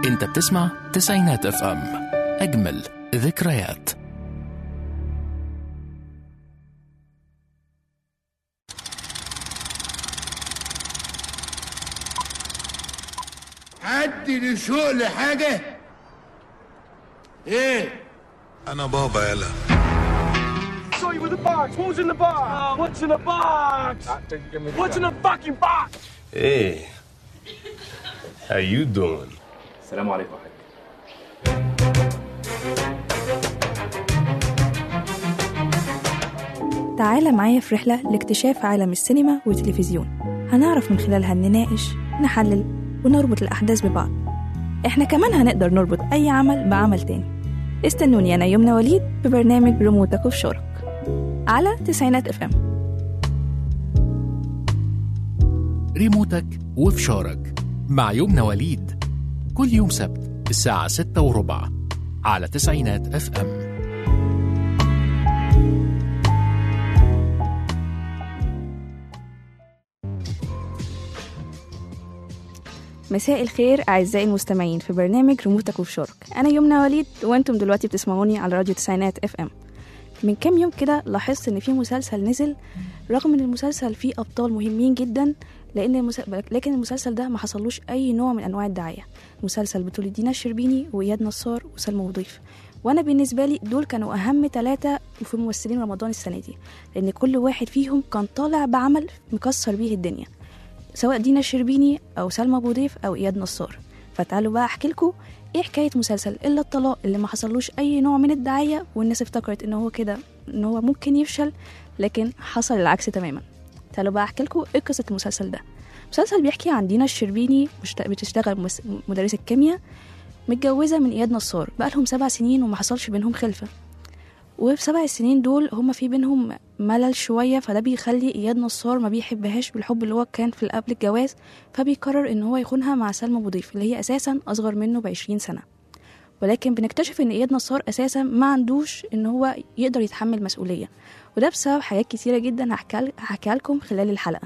انت بتسمع تسعينات اف ام اجمل ذكريات حد لشوق لحاجة ايه انا بابا يلا Saw you with the box. What was in the box? Uh, what's in the box? What's in the fucking box? Hey, how you doing? السلام عليكم يا حاج تعالى معايا في رحلة لاكتشاف عالم السينما والتلفزيون هنعرف من خلالها نناقش نحلل ونربط الأحداث ببعض إحنا كمان هنقدر نربط أي عمل بعمل تاني استنوني أنا يمنى وليد ببرنامج ريموتك وفي شارك على تسعينات اف ام ريموتك وفشارك مع يمنى وليد كل يوم سبت الساعة ستة وربع على تسعينات اف ام مساء الخير أعزائي المستمعين في برنامج ريموتك وفي شارك أنا يمنى وليد وأنتم دلوقتي بتسمعوني على راديو تسعينات اف ام من كام يوم كده لاحظت ان في مسلسل نزل رغم ان المسلسل فيه ابطال مهمين جدا لان المس... لكن المسلسل ده ما حصلوش اي نوع من انواع الدعايه مسلسل بطولة دينا الشربيني واياد نصار وسلمى وضيف وانا بالنسبه لي دول كانوا اهم ثلاثه في ممثلين رمضان السنه دي لان كل واحد فيهم كان طالع بعمل مكسر بيه الدنيا سواء دينا الشربيني او سلمى ابو ضيف او اياد نصار فتعالوا بقى احكي لكم ايه حكايه مسلسل الا الطلاق اللي ما حصلوش اي نوع من الدعايه والناس افتكرت ان هو كده ان هو ممكن يفشل لكن حصل العكس تماما تعالوا بقى احكي لكم ايه قصه المسلسل ده المسلسل بيحكي عن دينا الشربيني مشت- بتشتغل مس- مدرسه كيمياء متجوزه من اياد نصار بقالهم سبع سنين وما حصلش بينهم خلفه وفي سبع السنين دول هما في بينهم ملل شويه فده بيخلي اياد نصار ما بيحبهاش بالحب اللي هو كان في قبل الجواز فبيقرر ان هو يخونها مع سلمى ابو ضيف اللي هي اساسا اصغر منه بعشرين سنه ولكن بنكتشف ان اياد نصار اساسا ما عندوش ان هو يقدر يتحمل مسؤوليه وده بسبب حاجات كتيره جدا هحكيها هحكيها لكم خلال الحلقه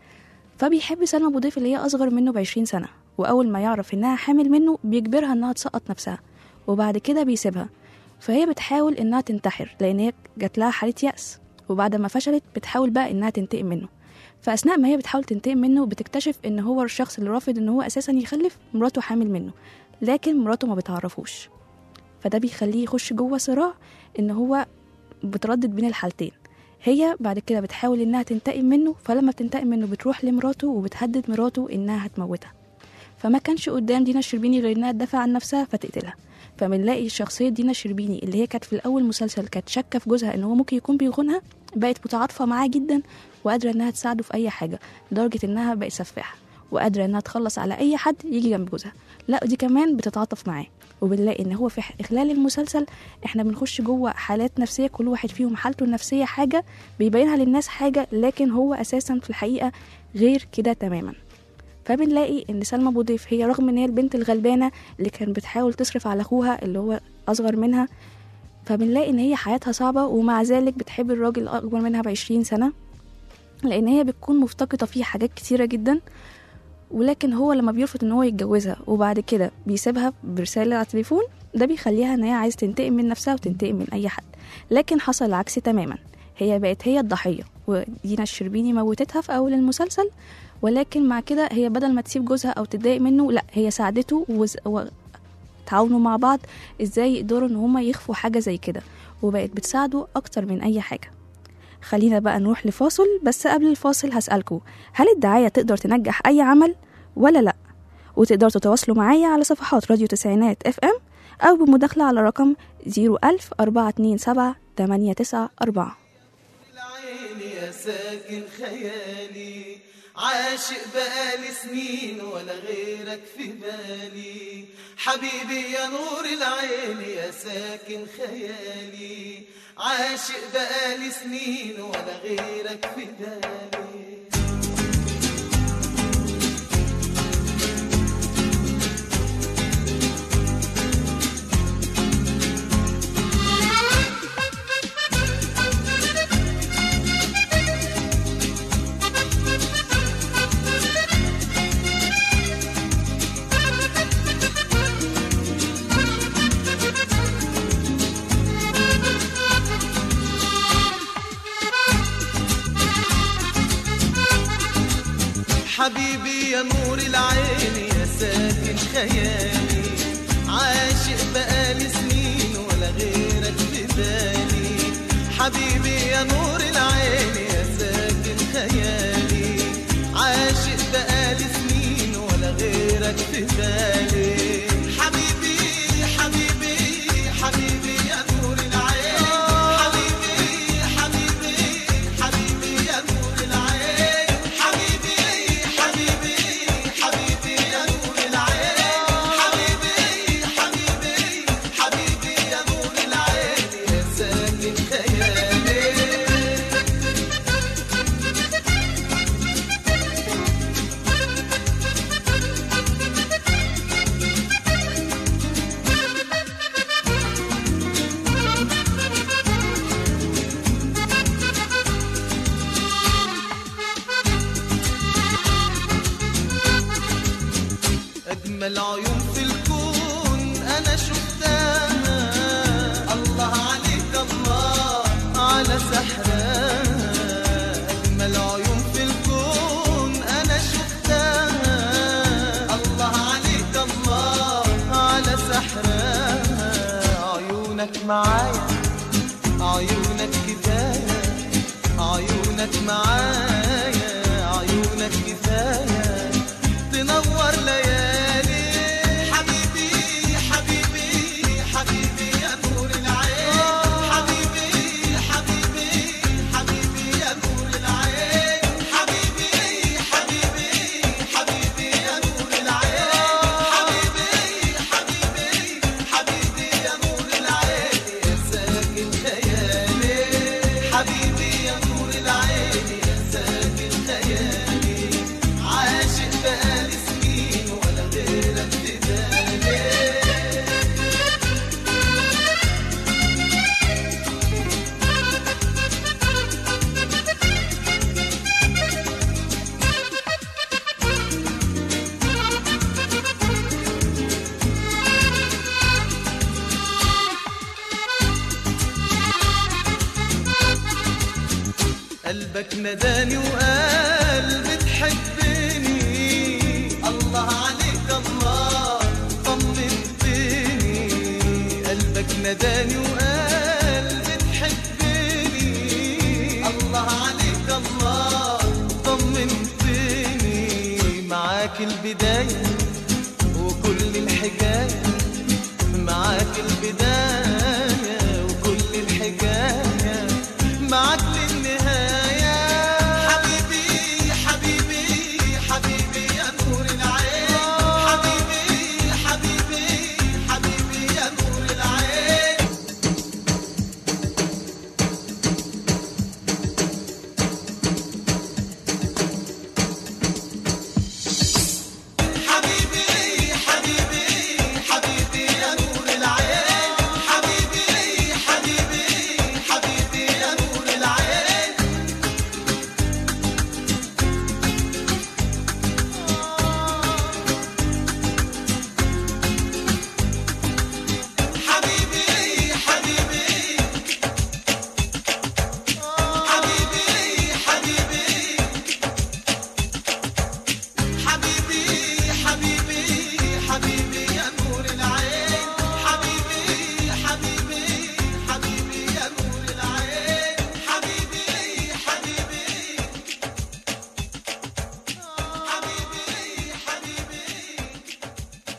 فبيحب سلمى ابو ضيف اللي هي اصغر منه بعشرين سنه واول ما يعرف انها حامل منه بيجبرها انها تسقط نفسها وبعد كده بيسيبها فهي بتحاول انها تنتحر لان هي جات لها حاله يأس وبعد ما فشلت بتحاول بقى انها تنتقم منه فاثناء ما هي بتحاول تنتقم منه بتكتشف ان هو الشخص اللي رافض ان هو اساسا يخلف مراته حامل منه لكن مراته ما بتعرفوش فده بيخليه يخش جوه صراع ان هو بتردد بين الحالتين هي بعد كده بتحاول انها تنتقم منه فلما بتنتقم منه بتروح لمراته وبتهدد مراته انها هتموتها فما كانش قدام دينا الشربيني غير انها تدافع عن نفسها فتقتلها فبنلاقي شخصية دينا الشربيني اللي هي كانت في الأول مسلسل كانت شاكة في جوزها إن هو ممكن يكون بيخونها بقت متعاطفة معاه جدا وقادرة إنها تساعده في أي حاجة لدرجة إنها بقت سفاحة وقادرة إنها تخلص على أي حد يجي جنب جوزها لا دي كمان بتتعاطف معاه وبنلاقي إن هو في خلال المسلسل إحنا بنخش جوه حالات نفسية كل واحد فيهم حالته النفسية حاجة بيبينها للناس حاجة لكن هو أساسا في الحقيقة غير كده تماما فبنلاقي ان سلمى ابو ضيف هي رغم ان هي البنت الغلبانه اللي كانت بتحاول تصرف على اخوها اللي هو اصغر منها فبنلاقي ان هي حياتها صعبه ومع ذلك بتحب الراجل الاكبر منها بعشرين سنه لان هي بتكون مفتقده فيه حاجات كتيره جدا ولكن هو لما بيرفض ان هو يتجوزها وبعد كده بيسيبها برساله على التليفون ده بيخليها ان هي عايز تنتقم من نفسها وتنتقم من اي حد لكن حصل العكس تماما هي بقت هي الضحيه ودينا الشربيني موتتها في اول المسلسل ولكن مع كده هي بدل ما تسيب جوزها او تتضايق منه لا هي ساعدته وز... وتعاونوا مع بعض ازاي يقدروا ان هما يخفوا حاجه زي كده وبقت بتساعده اكتر من اي حاجه خلينا بقى نروح لفاصل بس قبل الفاصل هسألكوا هل الدعاية تقدر تنجح أي عمل ولا لأ؟ وتقدروا تتواصلوا معايا على صفحات راديو تسعينات اف ام أو بمداخلة على رقم 01000 427 894 العين يا ساكن خيالي عاشق بقالي سنين ولا غيرك في بالي حبيبي يا نور العين يا ساكن خيالي عاشق بقالي سنين ولا غيرك في بالي حبيبي يا نور العين يا ساكن خيالي عاشق بقالي سنين ولا غيرك في بالي حبيبي يا نور العين يا ساكن خيالي عاشق بقالي سنين ولا غيرك في بالي حبيبي حبيبي حبيبي يا نور العين حبيبي حبيبي حبيبي يا نور العين حبيبي حبيبي حبيبي يا نور العين حبيبي حبيبي حبيبي يا نور العين يا ساكن خيالي أجمل عيون في الكون أنا شفتها الله عليك الله على سحرها أجمل عيون في الكون أنا شفتها الله عليك الله على سحرها عيونك معايا عيونك كفاية عيونك معايا عيونك كفاية تنور ليالي حبيبي حبيبي حبيبي يا نور العين حبيبي حبيبي حبيبي يا نور العين حبيبي حبيبي حبيبي يا نور العين حبيبي حبيبي حبيبي يا نور العين يا ساكن خيالي حبيبي يا نور العين يا ساكن خيالي عاشق بقالي سنين ولا غيرك في بالي قلبك نداني وقال بتحبني الله عليك الله طمنتني قلبك نداني وقال بتحبني الله عليك الله طمنتني معاك البداية وكل الحكاية معاك البداية وكل الحكاية معاك للنهاية حبيبي حبيبي حبيبي يا نور العين حبيبي حبيبي حبيبي يا نور العين حبيبي حبيبي حبيبي يا نور العين حبيبي حبيبي حبيبي يا نور العين حبيبي حبيبي حبيبي حبيبي حبيبي حبيبي حبيبي يا نور العين حبيبي حبيبي حبيبي يا نور العين حبيبي حبيبي حبيبي حبيبي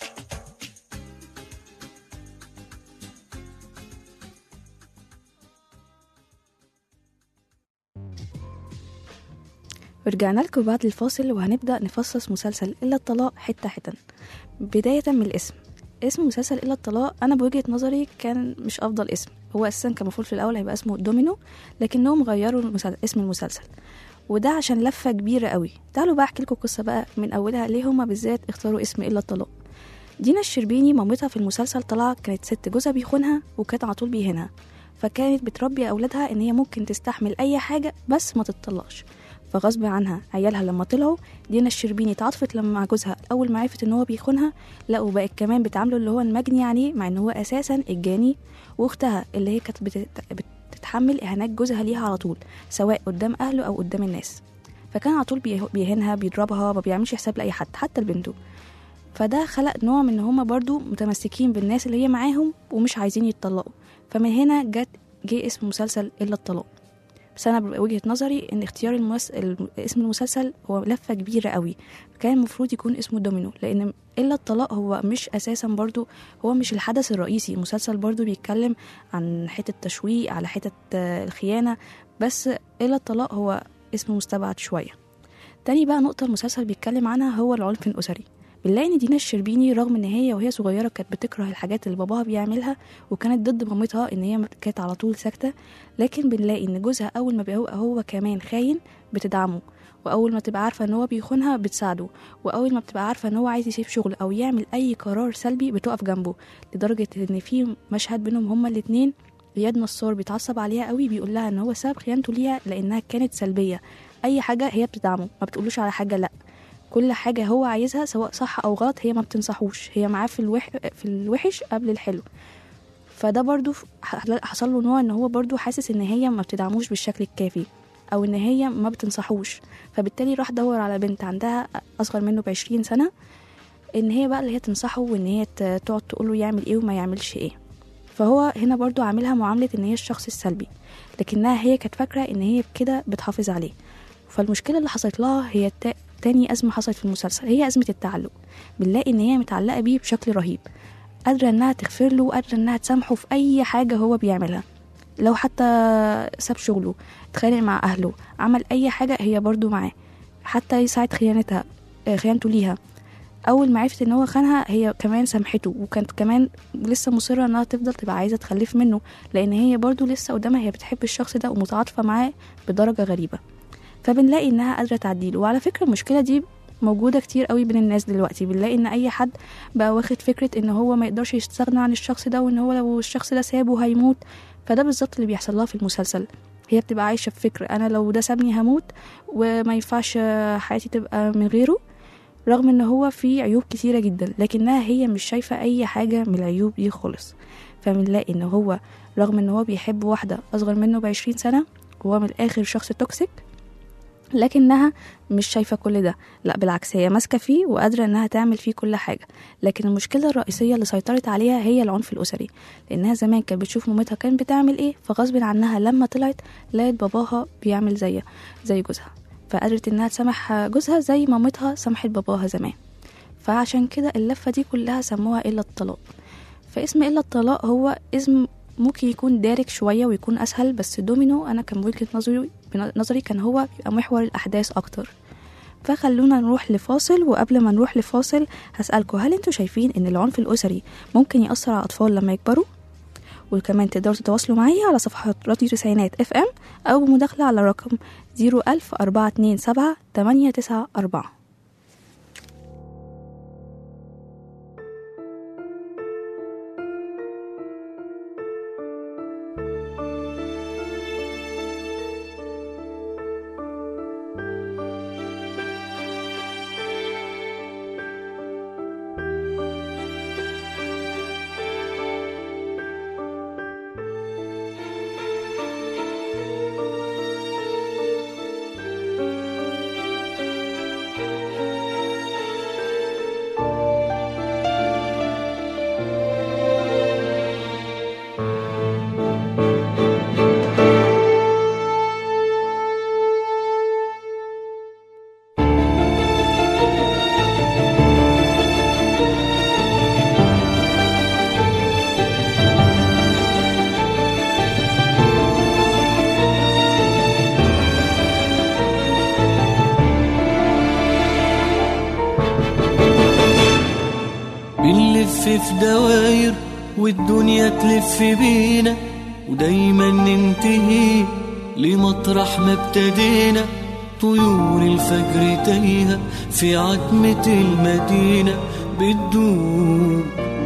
ورجعنا لكم بعد الفاصل وهنبدأ نفصص مسلسل إلا الطلاق حتة حتة بداية من الاسم اسم مسلسل إلا الطلاق أنا بوجهة نظري كان مش أفضل اسم هو أساسا كان المفروض في الأول هيبقى اسمه دومينو لكنهم غيروا المسل... اسم المسلسل وده عشان لفة كبيرة قوي تعالوا بقى أحكي لكم قصة بقى من أولها ليه هما بالذات اختاروا اسم إلا الطلاق دينا الشربيني مامتها في المسلسل طلع كانت ست جوزها بيخونها وكانت على طول بيهينها فكانت بتربي أولادها إن هي ممكن تستحمل أي حاجة بس ما تتطلقش فغصب عنها عيالها لما طلعوا دينا الشربيني اتعاطفت لما مع جوزها اول ما عرفت ان هو بيخونها لا وبقت كمان بتعامله اللي هو المجني عليه مع ان هو اساسا الجاني واختها اللي هي كانت بتت- بتتحمل اهانات جوزها ليها على طول سواء قدام اهله او قدام الناس فكان على طول بيه- بيهينها بيضربها ما بيعملش حساب لاي حد حتى لبنته فده خلق نوع من ان هما برضو متمسكين بالناس اللي هي معاهم ومش عايزين يتطلقوا فمن هنا جت جه اسم مسلسل الا الطلاق بس انا بوجهه نظري ان اختيار المس... الم- اسم المسلسل هو لفه كبيره قوي كان المفروض يكون اسمه دومينو لان الا الطلاق هو مش اساسا برضو هو مش الحدث الرئيسي المسلسل برضو بيتكلم عن حته تشويق على حته آه، الخيانه بس الا الطلاق هو اسم مستبعد شويه تاني بقى نقطه المسلسل بيتكلم عنها هو العنف الاسري بنلاقي ان دينا الشربيني رغم ان هي وهي صغيره كانت بتكره الحاجات اللي باباها بيعملها وكانت ضد مامتها ان هي كانت على طول ساكته لكن بنلاقي ان جوزها اول ما بيبقى هو كمان خاين بتدعمه واول ما تبقى عارفه ان هو بيخونها بتساعده واول ما بتبقى عارفه ان هو عايز يسيب شغل او يعمل اي قرار سلبي بتقف جنبه لدرجه ان في مشهد بينهم هما الاتنين اياد نصار بيتعصب عليها قوي بيقول لها ان هو سبب خيانته ليها لانها كانت سلبيه اي حاجه هي بتدعمه ما بتقولوش على حاجه لا كل حاجه هو عايزها سواء صح او غلط هي ما بتنصحوش هي معاه في الوح... في الوحش قبل الحلو فده برضو ف- ح- حصل له نوع ان هو برضو حاسس ان هي ما بتدعموش بالشكل الكافي او ان هي ما بتنصحوش فبالتالي راح دور على بنت عندها اصغر منه بعشرين سنه ان هي بقى اللي هي تنصحه وان هي ت- تقعد تقول له يعمل ايه وما يعملش ايه فهو هنا برضو عاملها معامله ان هي الشخص السلبي لكنها هي كانت فاكره ان هي كده بتحافظ عليه فالمشكله اللي حصلت لها هي تا- تاني ازمه حصلت في المسلسل هي ازمه التعلق بنلاقي ان هي متعلقه بيه بشكل رهيب قادره انها تغفر له وقادره انها تسامحه في اي حاجه هو بيعملها لو حتى ساب شغله اتخانق مع اهله عمل اي حاجه هي برضو معاه حتى ساعه خيانتها آه، خيانته ليها اول ما عرفت ان هو خانها هي كمان سامحته وكانت كمان لسه مصره انها تفضل تبقى عايزه تخلف منه لان هي برضو لسه قدامها هي بتحب الشخص ده ومتعاطفه معاه بدرجه غريبه فبنلاقي انها قادره تعديله وعلى فكره المشكله دي موجودة كتير قوي بين الناس دلوقتي بنلاقي ان اي حد بقى واخد فكرة ان هو ما يقدرش يستغنى عن الشخص ده وان هو لو الشخص ده سابه هيموت فده بالظبط اللي بيحصل لها في المسلسل هي بتبقى عايشة بفكر انا لو ده سابني هموت وما ينفعش حياتي تبقى من غيره رغم ان هو فيه عيوب كتيرة جدا لكنها هي مش شايفة اي حاجة من العيوب دي خالص فبنلاقي ان هو رغم ان هو بيحب واحدة اصغر منه بعشرين سنة وهو من الاخر شخص توكسيك لكنها مش شايفة كل ده لا بالعكس هي ماسكة فيه وقادرة انها تعمل فيه كل حاجة لكن المشكلة الرئيسية اللي سيطرت عليها هي العنف الأسري لأنها زمان كانت بتشوف مامتها كانت بتعمل ايه فغصب عنها لما طلعت لقت باباها بيعمل زيها زي جوزها فقدرت انها تسامح جوزها زي مامتها سامحت باباها زمان فعشان كده اللفة دي كلها سموها إلا الطلاق فاسم إلا الطلاق هو اسم ممكن يكون دارج شوية ويكون أسهل بس دومينو أنا كان وجهة نظري نظري كان هو بيبقى محور الأحداث أكتر فخلونا نروح لفاصل وقبل ما نروح لفاصل هسألكم هل انتوا شايفين ان العنف الأسري ممكن يأثر على الأطفال لما يكبروا؟ وكمان تقدروا تتواصلوا معايا على صفحة راديو تسعينات اف ام أو بمداخلة على رقم 01427 894 بنلف في دواير والدنيا تلف بينا ودايما ننتهي لمطرح ما ابتدينا طيور الفجر تايهة في عتمة المدينة بتدوب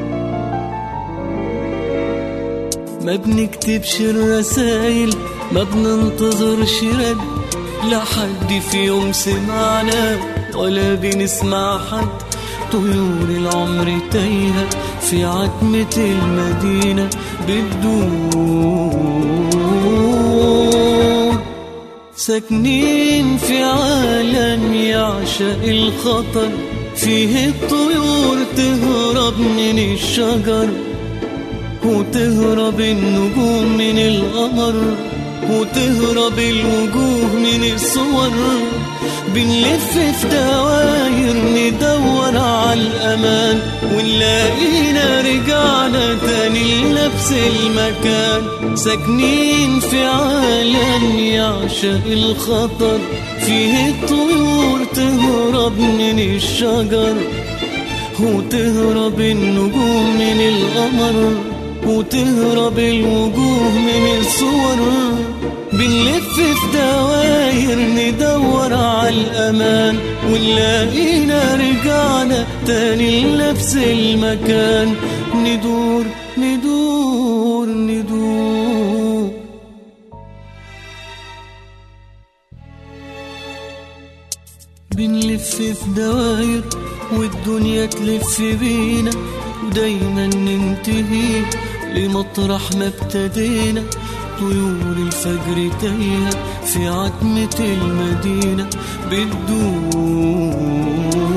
ما بنكتبش الرسايل ما بننتظرش رد لا حد في يوم سمعنا ولا بنسمع حد طيور العمر تايهة في عتمة المدينة بتدور ساكنين في عالم يعشق الخطر فيه الطيور تهرب من الشجر وتهرب النجوم من القمر وتهرب الوجوه من الصور بنلف في دواير ندور على الأمان ونلاقينا رجعنا تاني لنفس المكان ساكنين في عالم يعشق الخطر فيه الطيور تهرب من الشجر وتهرب النجوم من القمر وتهرب الوجوه من الصور بنلف في دواير ندور على الأمان ونلاقينا رجعنا تاني لنفس المكان ندور ندور ندور بنلف في دواير والدنيا تلف بينا ودايما ننتهي لمطرح ما ابتدينا طيور الفجر تايهة في عتمة المدينة بتدور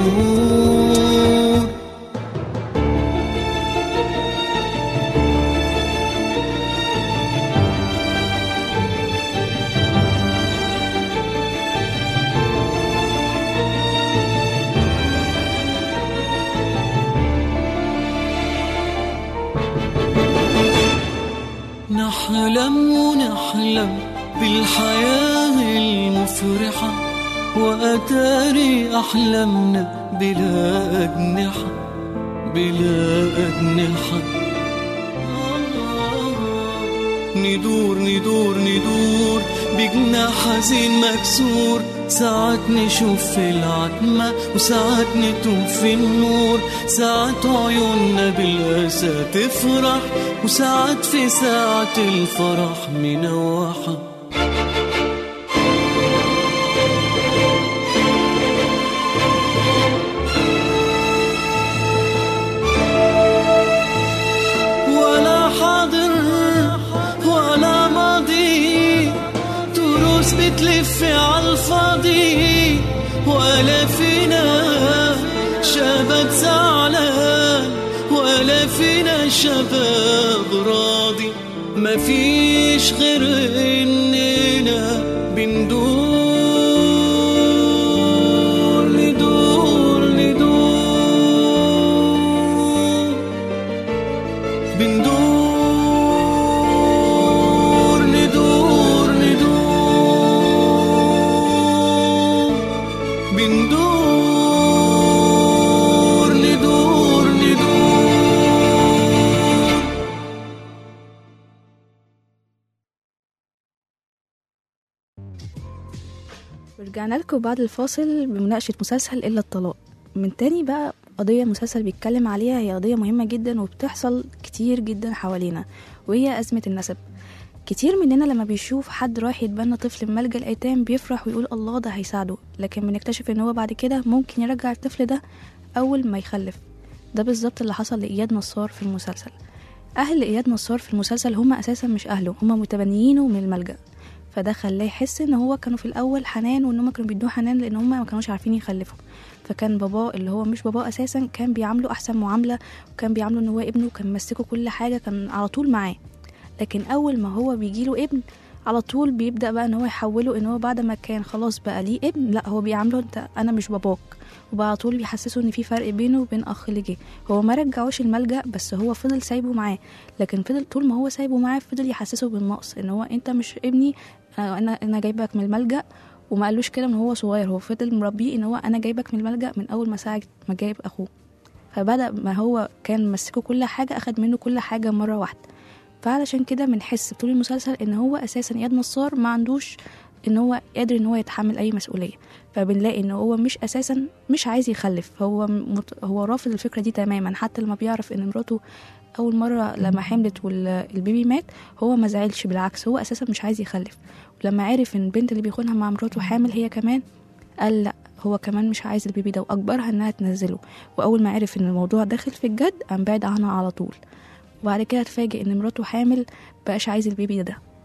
نحلم ونحلم بالحياة المفرحة وأتاري أحلامنا بلا أجنحة بلا أجنحة ندور ندور ندور بجناح حزين مكسور ساعات نشوف في العتمة وساعات نتوه في النور ساعات عيوننا بالأسى تفرح وساعات في ساعة الفرح منوحة ولا حاضر ولا ماضي تروس بتلف عالفاضي ولا فينا شباب زعلان ولا فينا شباب راضي مفيش غير اننا بندور ندور ندور بندور ندور ندور بندور ندور ندور ورجعنا لكم بعد الفاصل بمناقشة مسلسل إلا الطلاق من تاني بقى قضية مسلسل بيتكلم عليها هي قضية مهمة جدا وبتحصل كتير جدا حوالينا وهي أزمة النسب كتير مننا لما بيشوف حد رايح يتبنى طفل في ملجأ الأيتام بيفرح ويقول الله ده هيساعده لكن بنكتشف إن هو بعد كده ممكن يرجع الطفل ده أول ما يخلف ده بالظبط اللي حصل لإياد نصار في المسلسل أهل إياد نصار في المسلسل هم أساسا مش أهله هم متبنيينه من الملجأ فده خلاه يحس ان هو كانوا في الاول حنان وان هم كانوا بيدوه حنان لان هم ما كانوش عارفين يخلفوا فكان باباه اللي هو مش باباه اساسا كان بيعامله احسن معامله وكان بيعامله ان هو ابنه وكان ماسكه كل حاجه كان على طول معاه لكن اول ما هو بيجيله ابن على طول بيبدا بقى ان هو يحوله ان هو بعد ما كان خلاص بقى ليه ابن لا هو بيعامله انت انا مش باباك وبقى على طول بيحسسه ان في فرق بينه وبين اخ اللي جه هو ما رجعوش الملجا بس هو فضل سايبه معاه لكن فضل طول ما هو سايبه معاه فضل يحسسه بالنقص ان هو انت مش ابني آه، انا انا جايبك من الملجا وما قالوش كده من هو صغير هو فضل مربيه ان هو انا جايبك من الملجا من اول ما ساعه ما جايب اخوه فبدا ما هو كان مسكه كل حاجه اخد منه كل حاجه مره واحده فعلشان كده بنحس طول المسلسل ان هو اساسا اياد نصار ما عندوش ان هو قادر ان هو يتحمل اي مسؤوليه فبنلاقي ان هو مش اساسا مش عايز يخلف هو مت... هو رافض الفكره دي تماما حتى لما بيعرف ان مراته اول مره لما حملت والبيبي مات هو ما زعلش بالعكس هو اساسا مش عايز يخلف ولما عرف ان البنت اللي بيخونها مع مراته حامل هي كمان قال لا هو كمان مش عايز البيبي ده واجبرها انها تنزله واول ما عرف ان الموضوع داخل في الجد قام بعد عنها على طول وبعد كده اتفاجئ ان مراته حامل بقاش عايز البيبي ده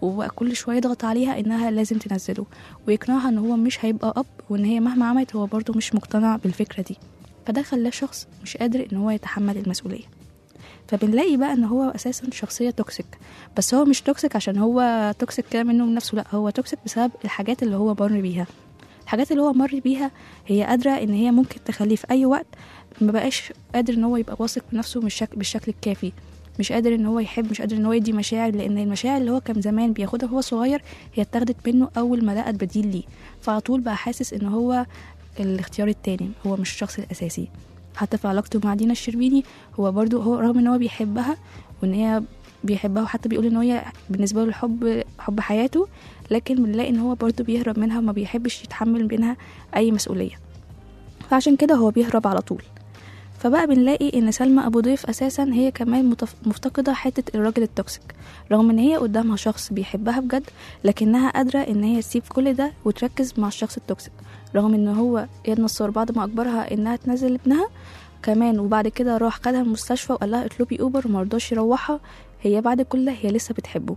وبقى كل شويه يضغط عليها انها لازم تنزله ويقنعها ان هو مش هيبقى اب وان هي مهما عملت هو برضه مش مقتنع بالفكره دي فده خلاه شخص مش قادر ان هو يتحمل المسؤوليه فبنلاقي بقى ان هو اساسا شخصيه توكسيك بس هو مش توكسيك عشان هو توكسيك كده منه من نفسه لا هو توكسيك بسبب الحاجات اللي هو مر بيها الحاجات اللي هو مر بيها هي قادره ان هي ممكن تخليه في اي وقت ما بقاش قادر ان هو يبقى واثق في نفسه بالشكل, بالشكل الكافي مش قادر ان هو يحب مش قادر ان هو يدي مشاعر لان المشاعر اللي هو كان زمان بياخدها وهو صغير هي اتاخدت منه اول ما لقى بديل ليه فعلى طول بقى حاسس ان هو الاختيار التاني هو مش الشخص الاساسي حتى في علاقته مع دينا الشربيني هو برضو هو رغم ان هو بيحبها وان هي بيحبها وحتى بيقول ان هي بالنسبه له الحب حب حياته لكن بنلاقي ان هو برضو بيهرب منها وما بيحبش يتحمل منها اي مسؤوليه فعشان كده هو بيهرب على طول فبقى بنلاقي ان سلمى ابو ضيف اساسا هي كمان متف- مفتقده حته الراجل التوكسيك رغم ان هي قدامها شخص بيحبها بجد لكنها قادره ان هي تسيب كل ده وتركز مع الشخص التوكسيك رغم ان هو ياد نصار بعد ما اجبرها انها تنزل ابنها كمان وبعد كده راح خدها المستشفى وقال لها اطلبي اوبر ومرضاش يروحها هي بعد كل ده هي لسه بتحبه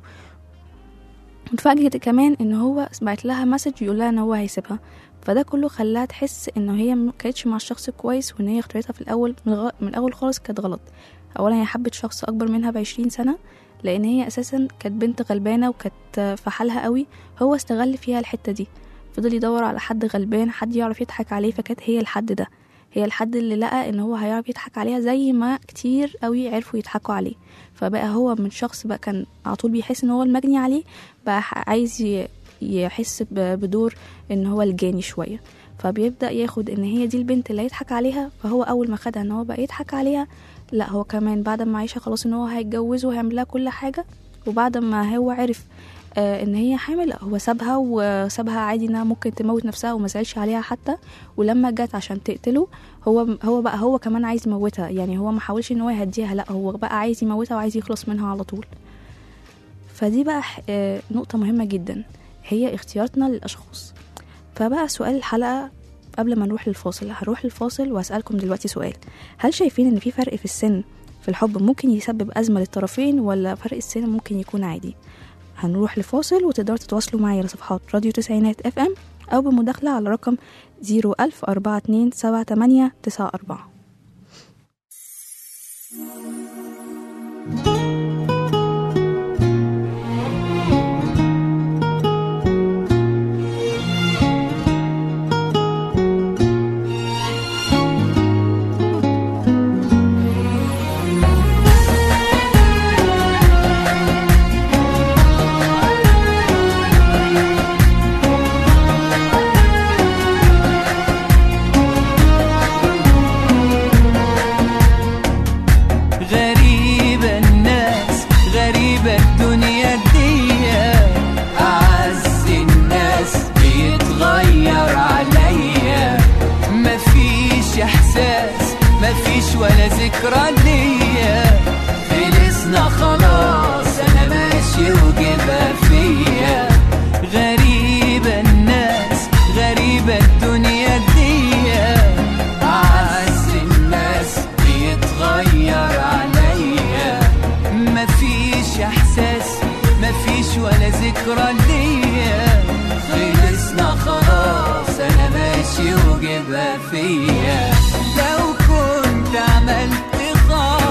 اتفاجئت كمان ان هو بعت لها مسج يقول لها ان هو هيسيبها فده كله خلاها تحس ان هي ما كانتش مع الشخص كويس وان هي اختارتها في الاول من, غ... من الاول خالص كانت غلط اولا هي حبت شخص اكبر منها بعشرين سنه لان هي اساسا كانت بنت غلبانه وكانت في حالها قوي هو استغل فيها الحته دي فضل يدور على حد غلبان حد يعرف يضحك عليه فكانت هي الحد ده هي الحد اللي لقى ان هو هيعرف يضحك عليها زي ما كتير قوي عرفوا يضحكوا عليه فبقى هو من شخص بقى كان على طول بيحس ان هو المجني عليه بقى ح- عايز ي- يحس ب- بدور ان هو الجاني شويه فبيبدا ياخد ان هي دي البنت اللي هيضحك عليها فهو اول ما خدها ان هو بقى يضحك عليها لا هو كمان بعد ما عايشه خلاص ان هو هيتجوزه وهيعمل لها كل حاجه وبعد ما هو عرف آه ان هي حامل لا، هو سابها وسابها عادي انها ممكن تموت نفسها وما زعلش عليها حتى ولما جت عشان تقتله هو هو بقى هو كمان عايز يموتها يعني هو ما حاولش ان هو يهديها لا هو بقى عايز يموتها وعايز يخلص منها على طول فدي بقى ح- آه، نقطة مهمة جدا هي اختياراتنا للأشخاص فبقى سؤال الحلقة قبل ما نروح للفاصل هروح للفاصل وأسألكم دلوقتي سؤال هل شايفين إن في فرق في السن في الحب ممكن يسبب أزمة للطرفين ولا فرق السن ممكن يكون عادي هنروح لفاصل وتقدروا تتواصلوا معي على صفحات راديو تسعينات اف ام أو بمداخلة على رقم 010427894 غريبة الناس غريبة الدنيا دي أعز الناس بيتغير عليا مفيش إحساس مفيش ولا ذكرى ليا خلصنا خلاص أنا ماشي وجبها فيا غريبة الناس غريبة الدنيا دي أعز الناس بيتغير عليا مفيش إحساس مفيش ولا ذكرى ليا خلصنا خلاص أنا ماشي وجبها فيا لو كنت عملت خاطر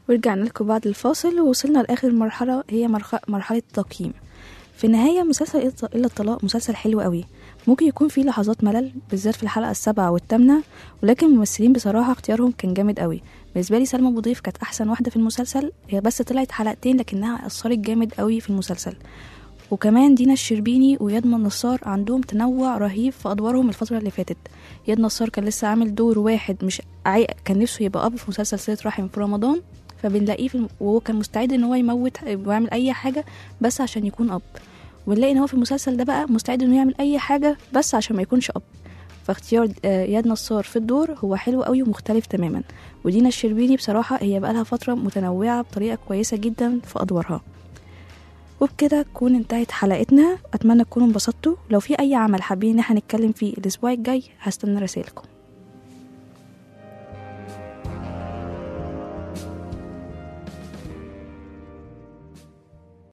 ورجعنا لكم بعد الفاصل ووصلنا لآخر مرحلة هي مرخ- مرحلة التقييم في النهاية مسلسل إلا- إلا الطلاق مسلسل حلو قوي ممكن يكون فيه لحظات ملل بالذات في الحلقة السابعة والثامنة ولكن الممثلين بصراحة اختيارهم كان جامد قوي بالنسبة لي سلمى أبو ضيف كانت أحسن واحدة في المسلسل هي بس طلعت حلقتين لكنها أثرت جامد قوي في المسلسل وكمان دينا الشربيني وياد نصار عندهم تنوع رهيب في ادوارهم الفتره اللي فاتت ياد نصار كان لسه عامل دور واحد مش عاي... كان نفسه يبقى اب في مسلسل صله رحم في رمضان فبنلاقيه في الم... وهو كان مستعد ان هو يموت ويعمل اي حاجه بس عشان يكون اب ونلاقي ان هو في المسلسل ده بقى مستعد انه يعمل اي حاجه بس عشان ما يكونش اب فاختيار آه، اياد نصار في الدور هو حلو قوي ومختلف تماما ودينا الشربيني بصراحه هي بقالها فتره متنوعه بطريقه كويسه جدا في ادوارها وبكده تكون انتهت حلقتنا اتمنى تكونوا انبسطتوا لو في اي عمل حابين ان احنا نتكلم فيه الاسبوع الجاي هستنى رسائلكم